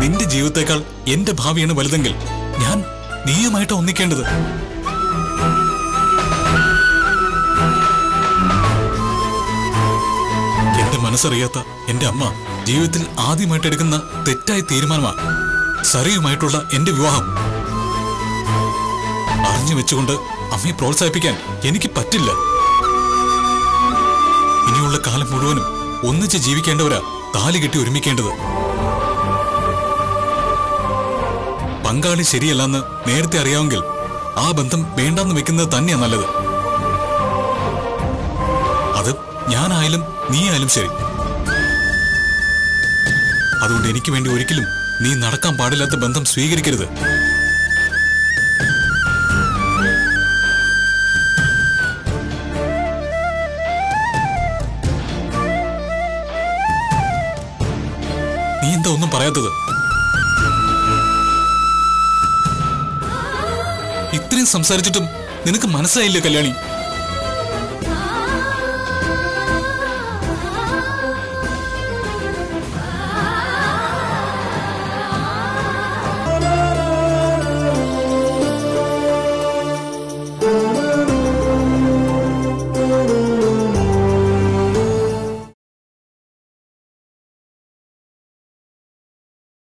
നിന്റെ ജീവിതത്തെക്കാൾ എന്റെ ഭാവിയാണ് വലുതെങ്കിൽ ഞാൻ നീയുമായിട്ട് ഒന്നിക്കേണ്ടത് എന്റെ മനസ്സറിയാത്ത എന്റെ അമ്മ ജീവിതത്തിൽ ആദ്യമായിട്ട് എടുക്കുന്ന തെറ്റായ തീരുമാനമാണ് സറിയുമായിട്ടുള്ള എന്റെ വിവാഹം അറിഞ്ഞു വെച്ചുകൊണ്ട് അമ്മയെ പ്രോത്സാഹിപ്പിക്കാൻ എനിക്ക് പറ്റില്ല ഇനിയുള്ള കാലം മുഴുവനും ഒന്നിച്ച് ജീവിക്കേണ്ടവരാ താലി കെട്ടി ഒരുമിക്കേണ്ടത് പങ്കാളി ശരിയല്ലെന്ന് നേരത്തെ അറിയാമെങ്കിൽ ആ ബന്ധം വേണ്ടെന്ന് വെക്കുന്നത് തന്നെയാ നല്ലത് അത് ഞാനായാലും നീ ആയാലും ശരി അതുകൊണ്ട് എനിക്ക് വേണ്ടി ഒരിക്കലും നീ നടക്കാൻ പാടില്ലാത്ത ബന്ധം സ്വീകരിക്കരുത് നീ എന്താ ഒന്നും പറയാത്തത് ഇത്രയും സംസാരിച്ചിട്ടും നിനക്ക് മനസ്സിലായില്ലേ കല്യാണി